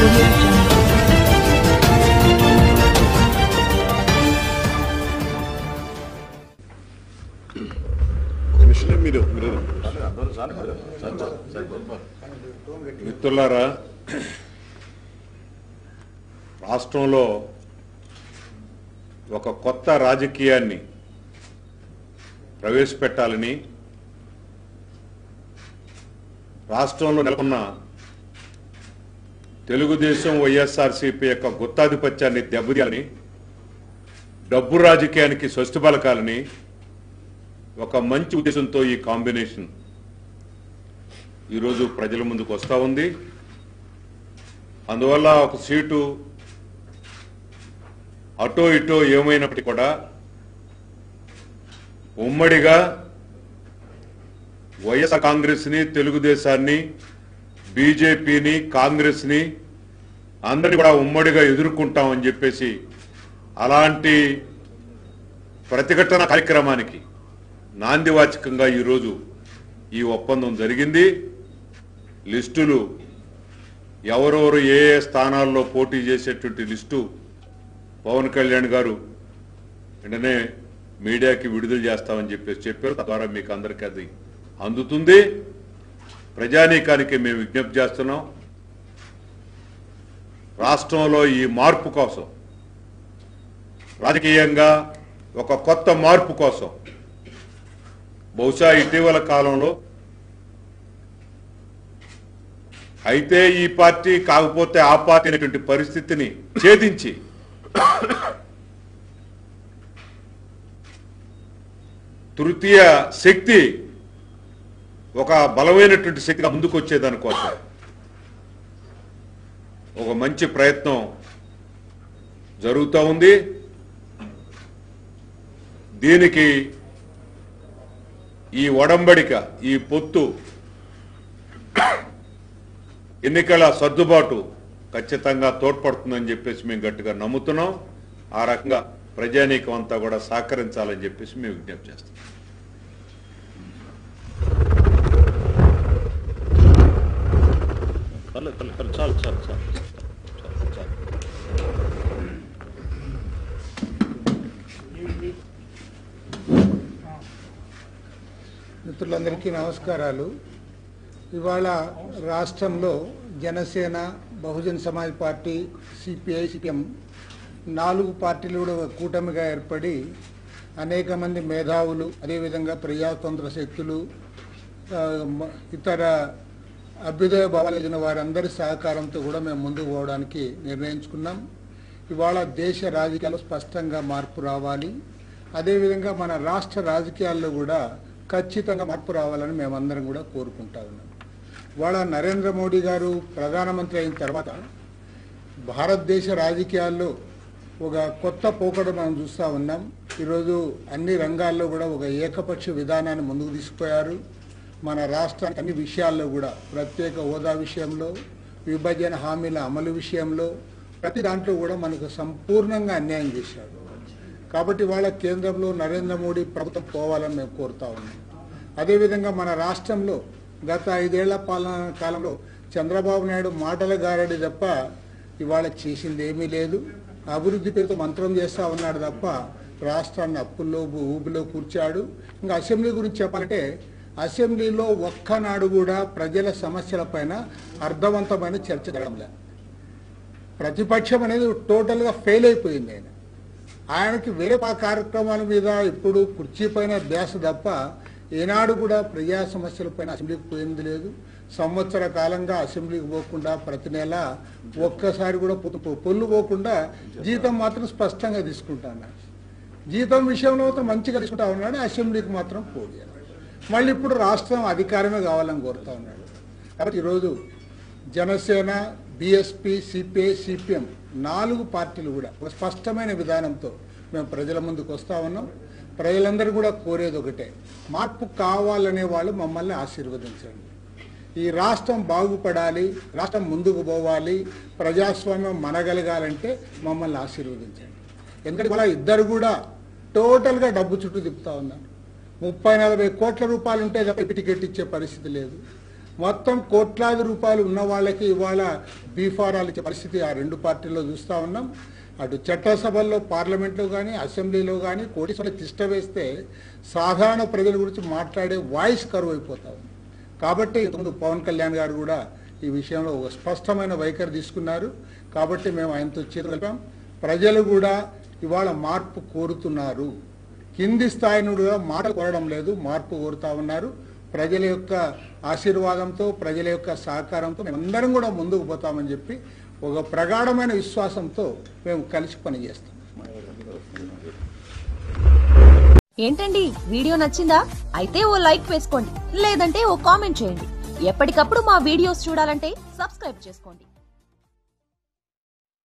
audio jungle. Machine మీరు మీరు మిత్రులారా రాష్ట్రంలో ఒక కొత్త రాజకీయాన్ని ప్రవేశపెట్టాలని రాష్ట్రంలో నెలకొన్న తెలుగుదేశం వైఎస్ఆర్సీపీ యొక్క గుత్తాధిపత్యాన్ని దెబ్బతీయాలని డబ్బు రాజకీయానికి స్వస్తి పలకాలని ఒక మంచి ఉద్దేశంతో ఈ కాంబినేషన్ ఈరోజు ప్రజల ముందుకు వస్తూ ఉంది అందువల్ల ఒక సీటు అటో ఇటో ఏమైనప్పటికీ కూడా ఉమ్మడిగా వైఎస్ఆర్ కాంగ్రెస్ని తెలుగుదేశాన్ని బీజేపీని కాంగ్రెస్ని అందరినీ కూడా ఉమ్మడిగా ఎదుర్కొంటామని చెప్పేసి అలాంటి ప్రతిఘటన కార్యక్రమానికి నాందివాచకంగా ఈరోజు ఈ ఒప్పందం జరిగింది లిస్టులు ఎవరెవరు ఏ ఏ స్థానాల్లో పోటీ చేసేటువంటి లిస్టు పవన్ కళ్యాణ్ గారు వెంటనే మీడియాకి విడుదల చేస్తామని చెప్పేసి చెప్పారు తద్వారా మీకు అందరికీ అది అందుతుంది ప్రజానీకానికి మేము విజ్ఞప్తి చేస్తున్నాం రాష్ట్రంలో ఈ మార్పు కోసం రాజకీయంగా ఒక కొత్త మార్పు కోసం బహుశా ఇటీవల కాలంలో అయితే ఈ పార్టీ కాకపోతే ఆ పార్టీ అనేటువంటి పరిస్థితిని ఛేదించి తృతీయ శక్తి ఒక బలమైనటువంటి శక్తిగా ముందుకు వచ్చేదానికోసం ఒక మంచి ప్రయత్నం జరుగుతూ ఉంది దీనికి ఈ ఒడంబడిక ఈ పొత్తు ఎన్నికల సర్దుబాటు ఖచ్చితంగా తోడ్పడుతుందని చెప్పేసి మేము గట్టిగా నమ్ముతున్నాం ఆ రకంగా ప్రజానీకం అంతా కూడా సహకరించాలని చెప్పేసి మేము విజ్ఞప్తి చేస్తాం పర్లేదు పర్లేదు పర్లేదు చాలు చాలు చాలు చాలు చాలు మిత్రులందరికీ నమస్కారాలు ఇవాళ రాష్ట్రంలో Janasena Bahujan Samaj party CPI CPM నాలుగు పార్టీలు కూడా ఒక కూటమిగా ఏర్పడి అనేక మంది మేధావులు అదేవిధంగా ప్రజాతంత్ర శక్తులు ఆ, మ- ఇతర అభ్యుదయ భావాలు కలిగిన వారందరి సహకారంతో కూడా మేము ముందుకు పోవడానికి నిర్ణయించుకున్నాం ఇవాళ దేశ రాజకీయాల్లో స్పష్టంగా మార్పు రావాలి అదేవిధంగా మన రాష్ట్ర రాజకీయాల్లో కూడా ఖచ్చితంగా మార్పు రావాలని మేమందరం కూడా కోరుకుంటా ఉన్నాం ఇవాళ నరేంద్ర మోడీ గారు ప్రధానమంత్రి అయిన తర్వాత భారతదేశ రాజకీయాల్లో ఒక కొత్త పోకడ మనం చూస్తూ ఉన్నాం ఈరోజు అన్ని రంగాల్లో కూడా ఒక ఏకపక్ష విధానాన్ని ముందుకు తీసుకుపోయారు మన రాష్ట్రానికి అన్ని విషయాల్లో కూడా ప్రత్యేక హోదా విషయంలో విభజన హామీల అమలు విషయంలో ప్రతి దాంట్లో కూడా మనకు సంపూర్ణంగా అన్యాయం చేశారు కాబట్టి వాళ్ళ కేంద్రంలో నరేంద్ర మోడీ ప్రభుత్వం పోవాలని మేము కోరుతా ఉన్నాం అదేవిధంగా మన రాష్ట్రంలో గత ఐదేళ్ల పాలన కాలంలో చంద్రబాబు నాయుడు మాటల గారడి తప్ప ఇవాళ చేసింది ఏమీ లేదు అభివృద్ధి పేరుతో మంత్రం చేస్తా ఉన్నాడు తప్ప రాష్ట్రాన్ని అప్పుల్లో ఊబిలో కూర్చాడు ఇంకా అసెంబ్లీ గురించి చెప్పాలంటే అసెంబ్లీలో ఒక్కనాడు కూడా ప్రజల సమస్యలపైన అర్థవంతమైన చర్చ జరగడం లేదు ప్రతిపక్షం అనేది టోటల్గా ఫెయిల్ అయిపోయింది ఆయన ఆయనకి వేరే పా- కార్యక్రమాల మీద ఇప్పుడు కుర్చీ పైన ధ్యాస తప్ప ఏనాడు కూడా ప్రజా సమస్యలపైన అసెంబ్లీకి పోయింది లేదు సంవత్సర కాలంగా అసెంబ్లీకి పోకుండా ప్రతి నెల ఒక్కసారి కూడా పొ- పొ- పొల్లు పోకుండా జీతం మాత్రం స్పష్టంగా తీసుకుంటా ఉన్నాడు జీతం విషయంలో మాత్రం మంచిగా తీసుకుంటా ఉన్నాడు అసెంబ్లీకి మాత్రం పోటీ అన్నాడు మళ్ళీ ఇప్పుడు రాష్ట్రం అధికారమే కావాలని కోరుతా ఉన్నాడు కాబట్టి ఈరోజు జనసేన బీఎస్పీ సిపిఐ సిపిఎం నాలుగు పార్టీలు కూడా ఒక స్పష్టమైన విధానంతో మేము ప్రజల ముందుకు వస్తా ఉన్నాం ప్రజలందరూ కూడా కోరేది ఒకటే మార్పు కావాలనే వాళ్ళు మమ్మల్ని ఆశీర్వదించండి ఈ రాష్ట్రం బాగుపడాలి రాష్ట్రం ముందుకు పోవాలి ప్రజాస్వామ్యం మనగలగాలంటే మమ్మల్ని ఆశీర్వదించండి ఎందుకంటే వాళ్ళ ఇద్దరు కూడా టోటల్గా డబ్బు చుట్టూ తిప్పుతా ఉన్నారు ముప్పై నలభై కోట్ల రూపాయలు ఉంటే తప్ప టికెట్ ఇచ్చే పరిస్థితి లేదు మొత్తం కోట్లాది రూపాయలు ఉన్న వాళ్ళకి ఇవాళ బీఫారాలు ఇచ్చే పరిస్థితి ఆ రెండు పార్టీల్లో చూస్తూ ఉన్నాం అటు చట్టసభల్లో పార్లమెంట్లో కానీ అసెంబ్లీలో కానీ కోటీశ్వర తిష్ట వేస్తే సాధారణ ప్రజల గురించి మాట్లాడే వాయిస్ కరువు అయిపోతా ఉంది కాబట్టి ఇంతకుముందు పవన్ కళ్యాణ్ గారు కూడా ఈ విషయంలో ఒక స్పష్టమైన వైఖరి తీసుకున్నారు కాబట్టి మేము ఆయనతో చేతులు ప్రజలు కూడా ఇవాళ మార్పు కోరుతున్నారు కింది స్థాయి నుండి కూడా మాటలు కోరడం లేదు మార్పు కోరుతా ఉన్నారు ప్రజల యొక్క ఆశీర్వాదంతో ప్రజల యొక్క సహకారంతో మేమందరం కూడా ముందుకు పోతామని చెప్పి ఒక ప్రగాఢమైన విశ్వాసంతో మేము కలిసి పనిచేస్తాం ఏంటండి వీడియో నచ్చిందా అయితే ఓ లైక్ వేసుకోండి లేదంటే ఓ కామెంట్ చేయండి ఎప్పటికప్పుడు మా వీడియోస్ చూడాలంటే సబ్స్క్రైబ్ చేసుకోండి